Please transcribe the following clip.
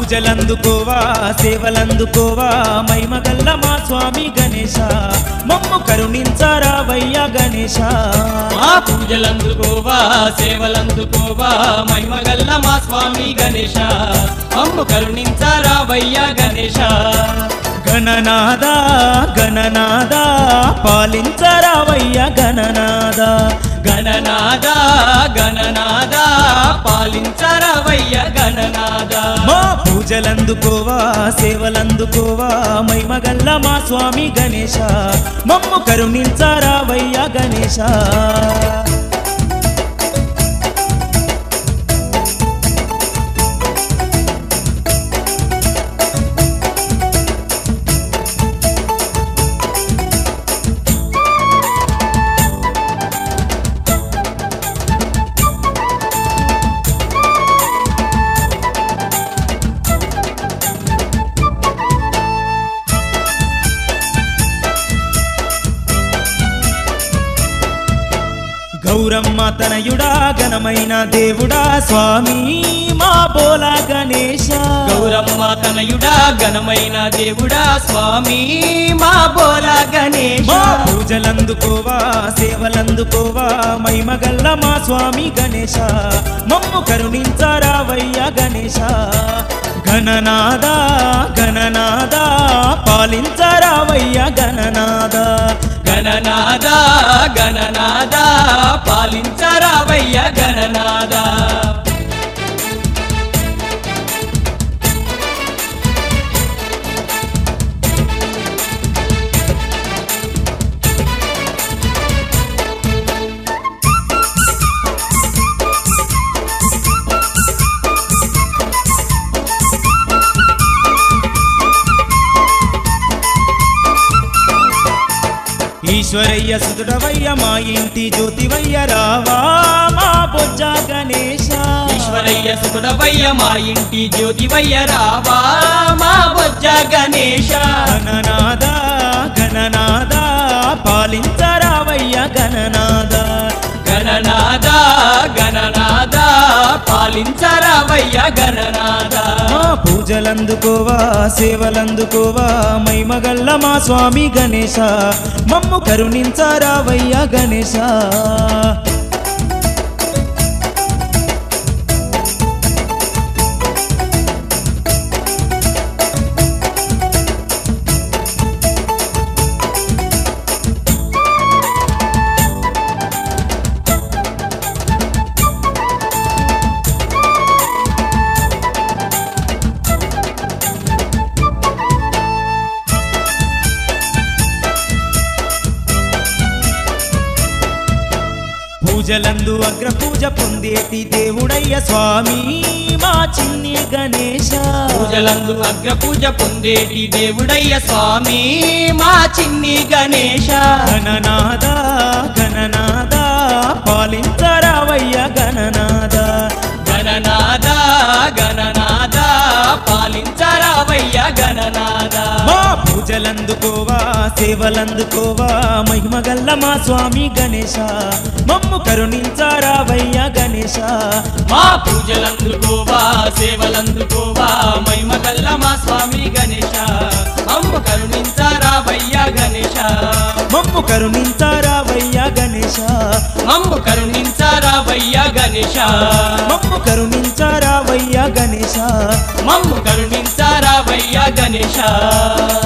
పూజలందుకోవా సేవలందుకోవా మైమగల్ల మా స్వామి గణేశ మమ్ము కరుణించారావయ్య గణేశ మా పూజలందుకోవా సేవలందుకోవా మహిమగల్ల మా స్వామి గణేశ అమ్ము కరుణించారావయ్య గణేశ గణనాద గణనాద పాలించరావయ్య గణనాద గణనాద గణనాద పాలించరావయ్య గణనాద మా పూజలందుకోవా సేవలందుకోవా మైమగల్ల మా స్వామి గణేశ మమ్ము కరుణించారావయ్య గణేశ గౌరమ్మ తనయుడా ఘనమైన దేవుడా స్వామి మా బోలా గణేశ గౌరమ్మ తనయుడా ఘనమైన దేవుడా స్వామి మా బోల గణేశ మా పూజలందుకోవా సేవలందుకోవా మైమగల్ల మా స్వామి గణేశ మమ్ము కరుణించారావయ్య గణేశ గణనాద గణనాద పాలించారావయ్య గణనాద గణనాద గణనాద పాలించరావయ్య గణనాద ఈశ్వరయ్య సుతుడవయ్య మా ఇంటి జ్యోతివయ్య రావా మా బొజ్జ గణేశ ఈశ్వరయ్య సుకుడవయ్య మా ఇంటి జ్యోతివయ్య రావా మా బొజ్జ గణేశ గణనాద గణనాద పాలించరావయ్య గణనాద గణనాద గణనాద పాలించరావయ్య గణనాద మా పూజలందుకోవా సేవలందుకోవా మైమగల్ల మా స్వామి గణేశ మమ్ము కరుణించరావయ్య గణేశ పూజలందు అగ్ర పూజ పొందేటి దేవుడయ్య స్వామి మా చిన్ని గణేశ పూజలందు అగ్ర పూజ పొందేటి దేవుడయ్య స్వామి మా చిన్ని గణేశ గణనాద గణనాద పాలించరావయ్య గణనాద గణనాద గణనాద పాలించరావయ్య గణనాద మా పూజలందుకోవా సేవలందుకోవా మహిమగల్ల మా స్వామి గణేశ మమ్ము కరుణించారావయ్య గణేశ మా పూజలందుకోవా సేవలందుకోవా మహిమగల్ల మా స్వామి గణేశ అమ్ము కరుణించరావయ్య గణేశ మమ్ము కరుణించారావయ్య గణేశ అమ్ము కరుణించరావయ్య గణేశ మమ్ము కరుణించారావయ్య గణేశ మమ్ము కరుణించరావయ్య గణేశ